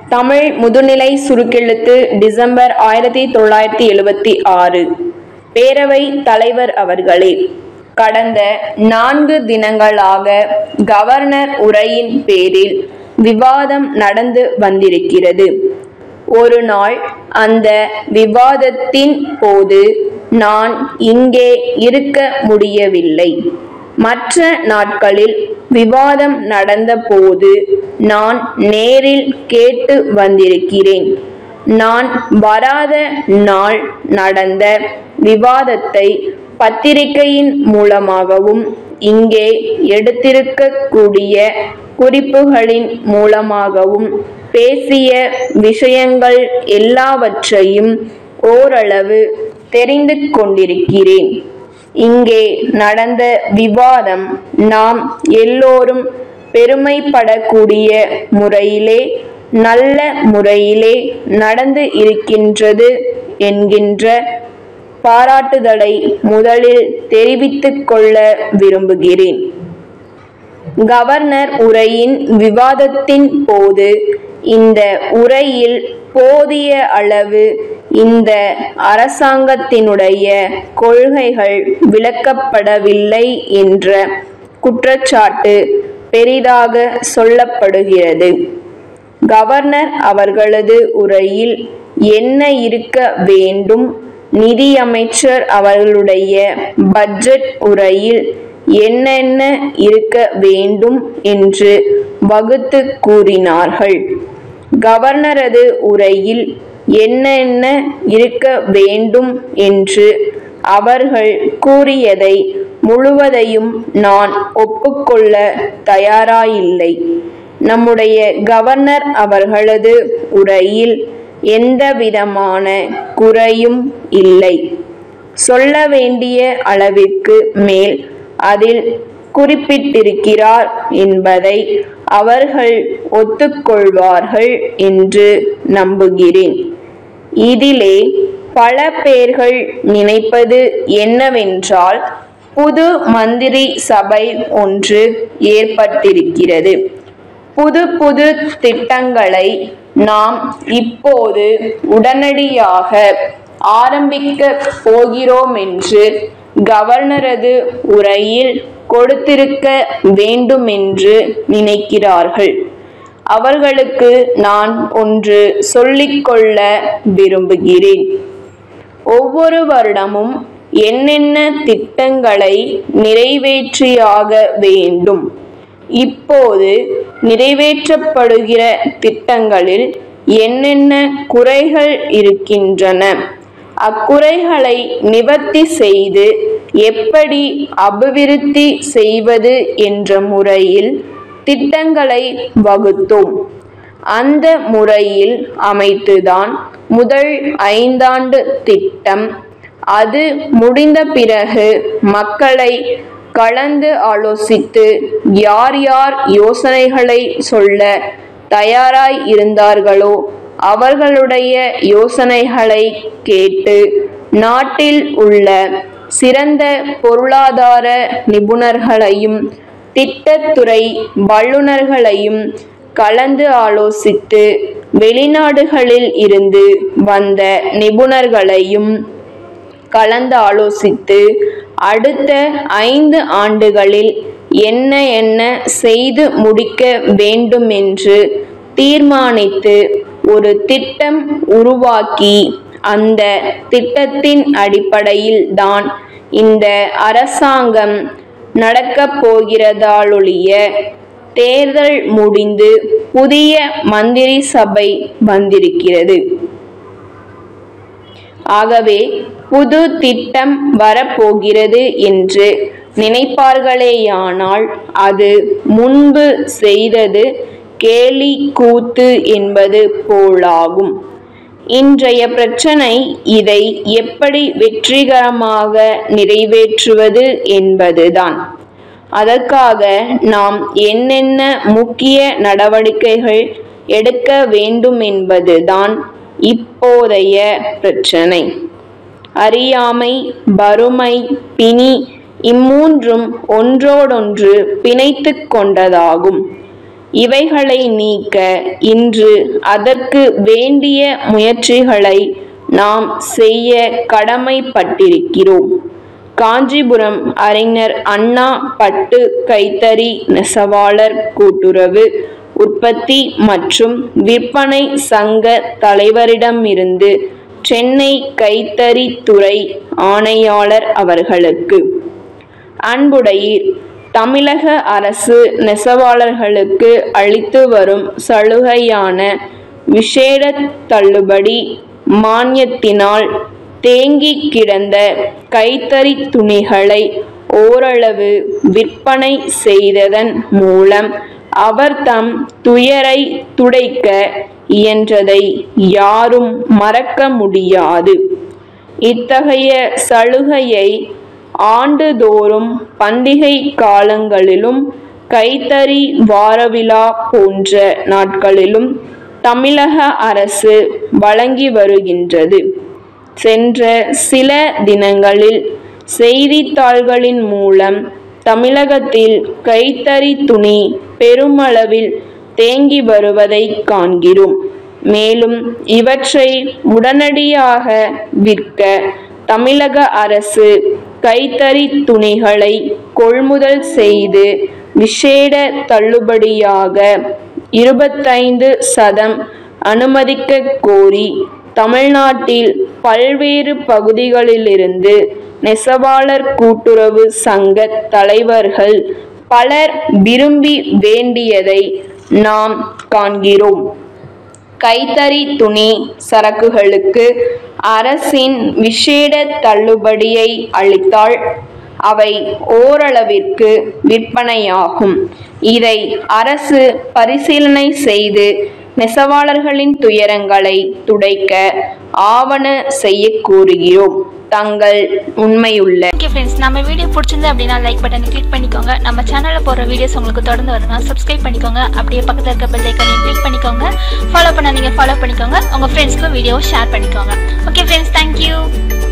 தமிழ் முதுநிலை சுருக்கெழுத்து டிசம்பர் ஆயிரத்தி தொள்ளாயிரத்தி எழுபத்தி ஆறு பேரவை தலைவர் அவர்களே கடந்த நான்கு தினங்களாக கவர்னர் உரையின் பேரில் விவாதம் நடந்து வந்திருக்கிறது ஒரு நாள் அந்த விவாதத்தின் போது நான் இங்கே இருக்க முடியவில்லை மற்ற நாட்களில் விவாதம் நடந்தபோது நான் நேரில் கேட்டு வந்திருக்கிறேன் நான் வராத நாள் நடந்த விவாதத்தை பத்திரிகையின் மூலமாகவும் இங்கே எடுத்திருக்கக்கூடிய குறிப்புகளின் மூலமாகவும் பேசிய விஷயங்கள் எல்லாவற்றையும் ஓரளவு தெரிந்து கொண்டிருக்கிறேன் இங்கே நடந்த விவாதம் நாம் எல்லோரும் பெருமைப்படக்கூடிய முறையிலே நல்ல முறையிலே நடந்து இருக்கின்றது என்கின்ற பாராட்டுதலை முதலில் தெரிவித்துக் கொள்ள விரும்புகிறேன் கவர்னர் உரையின் விவாதத்தின் போது இந்த உரையில் போதிய அளவு இந்த அரசாங்கத்தினுடைய கொள்கைகள் விளக்கப்படவில்லை என்ற குற்றச்சாட்டு பெரிதாக சொல்லப்படுகிறது கவர்னர் அவர்களது உரையில் என்ன இருக்க வேண்டும் நிதியமைச்சர் அவர்களுடைய பட்ஜெட் உரையில் என்னென்ன இருக்க வேண்டும் என்று வகுத்து கூறினார்கள் கவர்னரது உரையில் என்னென்ன இருக்க வேண்டும் என்று அவர்கள் கூறியதை முழுவதையும் நான் ஒப்புக்கொள்ள தயாராயில்லை நம்முடைய கவர்னர் அவர்களது உரையில் எந்தவிதமான குறையும் இல்லை சொல்ல வேண்டிய அளவிற்கு மேல் அதில் குறிப்பிட்டிருக்கிறார் என்பதை அவர்கள் ஒத்துக்கொள்வார்கள் என்று நம்புகிறேன் இதிலே பல பேர்கள் நினைப்பது என்னவென்றால் புது மந்திரி சபை ஒன்று ஏற்பட்டிருக்கிறது புது புது திட்டங்களை நாம் இப்போது உடனடியாக ஆரம்பிக்க போகிறோம் என்று கவர்னரது உரையில் கொடுத்திருக்க வேண்டுமென்று நினைக்கிறார்கள் அவர்களுக்கு நான் ஒன்று சொல்லிக்கொள்ள விரும்புகிறேன் ஒவ்வொரு வருடமும் என்னென்ன திட்டங்களை நிறைவேற்றியாக வேண்டும் இப்போது நிறைவேற்றப்படுகிற திட்டங்களில் என்னென்ன குறைகள் இருக்கின்றன அக்குறைகளை நிவர்த்தி செய்து எப்படி அபிவிருத்தி செய்வது என்ற முறையில் திட்டங்களை வகுத்தோம் அந்த முறையில் அமைத்துதான் முதல் ஐந்தாண்டு திட்டம் அது முடிந்த பிறகு மக்களை கலந்து ஆலோசித்து யார் யார் யோசனைகளை சொல்ல தயாராய் இருந்தார்களோ அவர்களுடைய யோசனைகளை கேட்டு நாட்டில் உள்ள சிறந்த பொருளாதார நிபுணர்களையும் திட்டத்துறை வல்லுநர்களையும் கலந்து ஆலோசித்து வெளிநாடுகளில் இருந்து வந்த நிபுணர்களையும் கலந்து ஆலோசித்து அடுத்த ஐந்து ஆண்டுகளில் என்ன என்ன செய்து முடிக்க வேண்டும் என்று தீர்மானித்து ஒரு திட்டம் உருவாக்கி அந்த திட்டத்தின் அடிப்படையில் தான் இந்த அரசாங்கம் நடக்கப் போகிறதாலொழிய தேர்தல் முடிந்து புதிய மந்திரி சபை வந்திருக்கிறது ஆகவே புது திட்டம் வரப்போகிறது என்று நினைப்பார்களேயானால் அது முன்பு செய்தது கேலி கூத்து என்பது போலாகும் இன்றைய பிரச்சனை இதை எப்படி வெற்றிகரமாக நிறைவேற்றுவது என்பதுதான் அதற்காக நாம் என்னென்ன முக்கிய நடவடிக்கைகள் எடுக்க வேண்டும் என்பதுதான் இப்போதைய பிரச்சனை அறியாமை வறுமை பிணி இம்மூன்றும் ஒன்றோடொன்று பிணைத்து கொண்டதாகும் இவைகளை நீக்க இன்று அதற்கு வேண்டிய முயற்சிகளை நாம் செய்ய கடமைப்பட்டிருக்கிறோம் காஞ்சிபுரம் அறிஞர் அண்ணா பட்டு கைத்தறி நெசவாளர் கூட்டுறவு உற்பத்தி மற்றும் விற்பனை சங்க தலைவரிடமிருந்து சென்னை கைத்தறித்துறை ஆணையாளர் அவர்களுக்கு அன்புடையீர் தமிழக அரசு நெசவாளர்களுக்கு அளித்து வரும் சலுகையான விசேட தள்ளுபடி மானியத்தினால் தேங்கி கிடந்த கைத்தறி துணிகளை ஓரளவு விற்பனை செய்ததன் மூலம் அவர் தம் துயரை துடைக்க இயன்றதை யாரும் மறக்க முடியாது இத்தகைய சலுகையை ஆண்டுதோறும் பண்டிகை காலங்களிலும் கைத்தறி வாரவிழா போன்ற நாட்களிலும் தமிழக அரசு வழங்கி வருகின்றது சென்ற சில தினங்களில் செய்தித்தாள்களின் மூலம் தமிழகத்தில் கைத்தறி துணி பெருமளவில் தேங்கி வருவதை காண்கிறோம் மேலும் இவற்றை உடனடியாக விற்க தமிழக அரசு கைத்தறி துணிகளை கொள்முதல் செய்து விசேட தள்ளுபடியாக இருபத்தைந்து சதம் அனுமதிக்க கோரி தமிழ்நாட்டில் பல்வேறு பகுதிகளிலிருந்து நெசவாளர் கூட்டுறவு சங்க தலைவர்கள் பலர் விரும்பி வேண்டியதை நாம் காண்கிறோம் கைத்தறி துணி சரக்குகளுக்கு அரசின் விசேட தள்ளுபடியை அளித்தால் அவை ஓரளவிற்கு விற்பனையாகும் இதை அரசு பரிசீலனை செய்து நெசவாளர்களின் துயரங்களை துடைக்க ஆவண செய்ய கோருகிறோம் தங்கள் உண்மையுள்ள ஓகே ஃப்ரெண்ட்ஸ் நம்ம வீடியோ பிடிச்சிருந்து அப்படின்னா லைக் பட்டனை கிளிக் பண்ணிக்கோங்க நம்ம சேனலில் போடுற வீடியோஸ் உங்களுக்கு தொடர்ந்து வரணும் சப்ஸ்கிரைப் பண்ணிக்கோங்க அப்படியே பக்கத்தில் இருக்க பெல் ஐக்கனையும் கிளிக் பண்ணிக்கோங்க ஃபாலோ பண்ண நீங்கள் ஃபாலோ பண்ணிக்கோங்க உங்கள் ஃப்ரெண்ட்ஸ்க்கும் வீடியோவை ஷேர் பண்ணிக்கோங்க ஓகே ஃப்ரெண்ட்ஸ் தேங்க்யூ